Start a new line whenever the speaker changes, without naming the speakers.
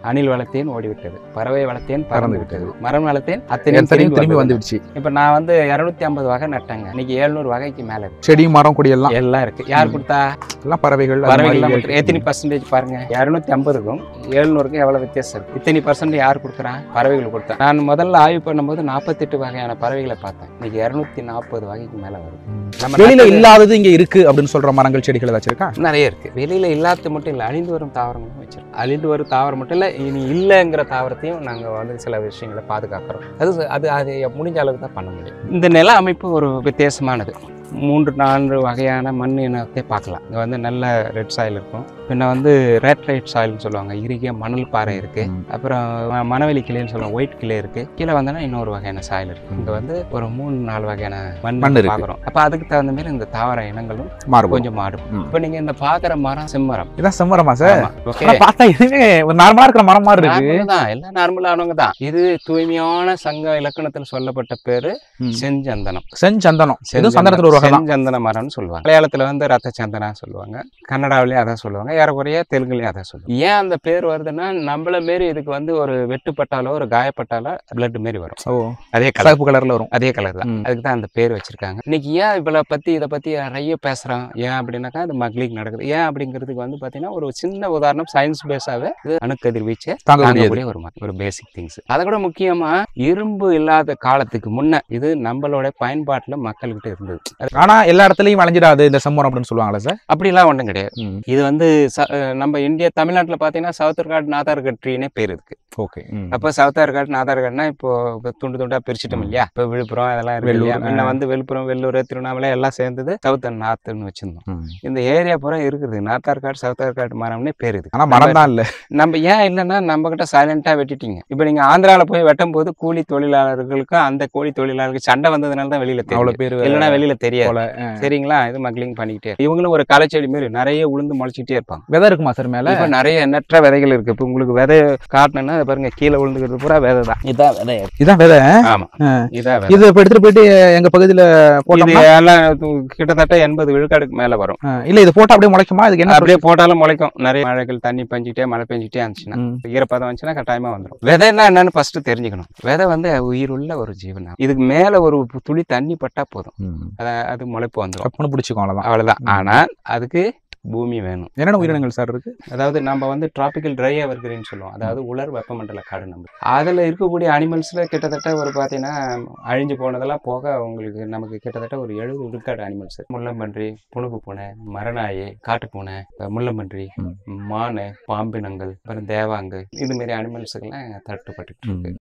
அணில் வளர்த்தேன் ஓடிவிட்டது பறவை வளர்த்தேன் பறந்து
பறந்து
விட்டது மரம் வளர்த்தேன் அத்தனை
எத்தனையும் திரும்பி வந்துடுச்சு
இப்ப நான் வந்து இருநூத்தி ஐம்பது வகை நட்டேங்க இன்னைக்கு எழுநூறு வகைக்கு மேல இருக்கு
செடி மரம் கொடி எல்லாம்
எல்லாம் இருக்கு யார்
ம்.
கொடுத்தா
எல்லாம் பறவைகள் அது
பறவைகள்
மாதிரி
மட்டும் எத்தனை பர்சன்டேஜ் பாருங்க இருநூத்தி ஐம்பதுக்கும் எழுநூறுக்கும் எவ்வளவு வித்தியாசம் இருக்கு இத்தனை பர்சன்ட் யார் கொடுக்குறா பறவைகள் கொடுத்தா நான் முதல்ல ஆய்வு பண்ணும்போது நாற்பத்தெட்டு வகையான பறவைகளை பார்த்தேன் இன்னைக்கு இருநூத்தி நாற்பது வகைக்கு மேல வருது நம்ம
வெளியில
நட்டது
இல்லாதது இங்க இருக்கு அப்படின்னு சொல்ற மரங்கள் செடிகள் ஏதாச்சும் இருக்கா
நிறைய இருக்கு வெளியில இல்லாத மட்டும் இல்லை அழிந்து வரும் தாவரங்களும் வச்சிருக்கோம் அழிந்து வரும் தாவரம் மட்டும் இல்லை இனி இல்லைங்கிற தாவரத்தையும் நாங்க வந்து சில விஷயங்களை பாதுகாக்கிறோம் அது அது அது முடிஞ்ச அளவுக்கு தான் பண்ண முடியும் இந்த நில அமைப்பு ஒரு வித்தியாசமானது மூன்று நான்கு வகையான மண் இனத்தை பார்க்கலாம் இங்கே வந்து நல்ல ரெட் சாயில் இருக்கும் பின்ன வந்து ரெட் ரைட் சாயில்னு சொல்லுவாங்க இறுகிய மணல் பாறை இருக்கு
ம்.
அப்புறம் ம- மணவெளி கிளைன்னு சொல்லுவாங்க ஒயிட் கிளை இருக்கு கீழே வந்தோன்னா இன்னொரு வகையான சாயில் இருக்கு இங்க வந்து ஒரு மூணு நாலு வகையான மண்
மண் இருக்கு.
பார்க்குறோம் அப்போ அதுக்கு தகுந்த மாதிரி இந்த தாவர இனங்களும்
மாறுபடும்
கொஞ்சம் மாறும்
ம்.
இப்போ நீங்க இந்த பாக்குற மரம் செம்மரம்
இதான் செம்மரமா சார்
ஆமா, okay.
ஆனா பார்த்தா இதுவே ஒரு நார்மலா இருக்கிற மரம் மாதிரி இருக்கு
நார்மல் தான் எல்லாம் நார்மலானவங்க தான் இது தூய்மையான சங்க இலக்கணத்தில் சொல்லப்பட்ட பேரு
ம்.
செஞ்சந்தனம்
செஞ்சந்தனம் இதுவும் சந்தனத்துல ஒரு வகை தான்
செஞ்சந்தன மரம்னு சொல்லுவாங்க மலையாளத்துல வந்து ரத்த சந்தனா சொல்லுவாங்க கன்னடாவிலயும் அதான் சொல்லுவாங்க ஏறக்குறைய தெலுங்குலயும் அதான் சொல்லுவாங்க ஏன் அந்த பேர் வருதுன்னா நம்மள மாரி இதுக்கு வந்து ஒரு வெட்டுப்பட்டாலோ ஒரு காயப்பட்டாலோ பிளட் மாரி வரும்
ஓ
அதே கலர்
சிவப்பு கலர்ல வரும்
அதே கலர் தான்
ம்.
அதுக்கு தான் அந்த பேர் வச்சிருக்காங்க இன்னைக்கு ஏன் இவ்வளோ பத்தி இதை பத்தி நிறைய பேசுறோம் ஏன் அப்படின்னாக்கா அது மகளிக் நடக்குது ஏன் அப்படிங்கிறதுக்கு வந்து பாத்தீங்கன்னா ஒரு சின்ன உதாரணம் சயின்ஸ் பேஸாவே இது அணுக்கதிர்வீச்சு
தாங்கக்கூடியது
தாங்கக்கூடிய ஒரு ம- ஒரு பேசிக் திங்ஸ் அதை கூட முக்கியமா இரும்பு இல்லாத காலத்துக்கு முன்ன இது நம்மளோட பயன்பாட்டுல மக்கள்கிட்ட இருந்தது அது
ஆனா எல்லா இடத்துலயும் விளைஞ்சிடாது இந்த செம்மரம் அப்படின்னு சொல்லுவாங்களா சார்
அப்படிலாம் ஒன்றும் கிடையாது
ம்.
இது வந்து ச- அஹ் நம்ம இந்தியா தமிழ்நாட்டுல பாத்தீங்கன்னா சவுத்தர்காட் நாதார்கட் ட்ரீனே பேர் இருக்கு
ஓகே
அப்போ சவுத்தார்காட் நாதார்காட்னா இப்போ இப்போ துண்டு துண்டா பிரிச்சிட்டோம் இல்லையா இப்போ விழுப்புரம் அதெல்லாம் இருக்கு இல்லையா
வெள்ளூர்,
முன்ன வந்து விழுப்புரம் வெள்ளூர் திருவண்ணாமலை எல்லாம் சேர்ந்தது சவுத் அண்ட் நார்த்துன்னு வச்சிருந்தோம் இந்த ஏரியா பூரா இருக்குது நாத்தார்காட் சவுத்தார்காட் மரம்னே பேர் இது
ஆனா மரம் தான் இல்ல
நம்ம ஏன் இல்லைன்னா நம்ம கிட்ட சைலண்டா வெட்டிட்டீங்க இப்போ நீங்க ஆந்திரால போய் வெட்டும் போது கூலி தொழிலாளர்களுக்கும் அந்த கூலி தொழிலாளர்களுக்கு சண்டை வந்ததுனால தான் வெளியில தெரியும்
அவ்வளவு பேரு
இல்லைன்னா வெளியில தெரியாது
போல
சரிங்களா இது மக்லிங் பண்ணிக்கிட்டே இருக்கு. இவங்களும் ஒரு களைச்செடி மாதிரி நிறைய உளுந்து முளைச்சிக்கிட்டே இருப்பாங்க
விதை இருக்குமா சார் மேல
இப்ப நிறைய எண்ணற்ற விதைகள் இருக்கு இப்போ உங்களுக்கு விதை காட்டணும்னா அதை பாருங்க கீழே விழுந்துக்கிறது பூரா விதை தான் இதான் விதை
இதான் விதை
ஆமா இதான் விதை
இது இப்ப எடுத்துட்டு போயிட்டு எங்க பகுதியில
இது
போட்டோம்னா
எல்லாம் து- கிட்டத்தட்ட எண்பது விழுக்காடுக்கு மேல வரும்
ஆ, இல்ல இது போட்டா அப்படியே முளைக்குமா இதுக்கு என்ன
அப்படியே போட்டாலும் முளைக்கும் நிறைய மழைகள் தண்ணி பஞ்சிட்டே மழை பெஞ்சிட்டே இருந்துச்சுன்னா
ம்.
ஈரப்பதம் வந்துச்சுன்னா கட்டாயமா வந்துடும் விதைன்னா என்னன்னு ஃபர்ஸ்ட் தெரிஞ்சுக்கணும் விதை வந்து உயிருள்ள ஒரு ஜீவன் இதுக்கு மேல ஒரு துளி தண்ணி பட்டா போதும்
ம்.
அத- அது முளைப்பு வந்துடும்
கப்புன்னு பிடிச்சிக்கும் அவ்வளவுதான்
அவ்வளவுதான்
ம்.
ஆனா அதுக்கு பூமி வேணும்
என்னென்ன உயிரினங்கள் சார் இருக்கு
அதாவது நம்ம வந்து டிராபிக்கல் ட்ரை எவர்கிரீன் சொல்லுவோம் அதாவது உலர் வெப்பமண்டல காடு நம்ம அதுல இருக்கக்கூடிய அனிமல்ஸ்ல கிட்டத்தட்ட ஒரு பார்த்தீங்கன்னா அழிஞ்சு போனதெல்லாம் போக உங்களுக்கு நமக்கு கிட்டத்தட்ட ஒரு எழுபது விழுக்காடு அனிமல்ஸ் முள்ளம்பன்றி புனுகு பூனை மரநாய் காட்டுப்பூனை அஹ் முள்ளம்பன்றி
ம்.
மானு பாம்பினங்கள் அப்புறம் தேவாங்கு இது மாதிரி அனிமல்ஸுக்கெல்லாம் தட்டுப்பட்டு இருக்கு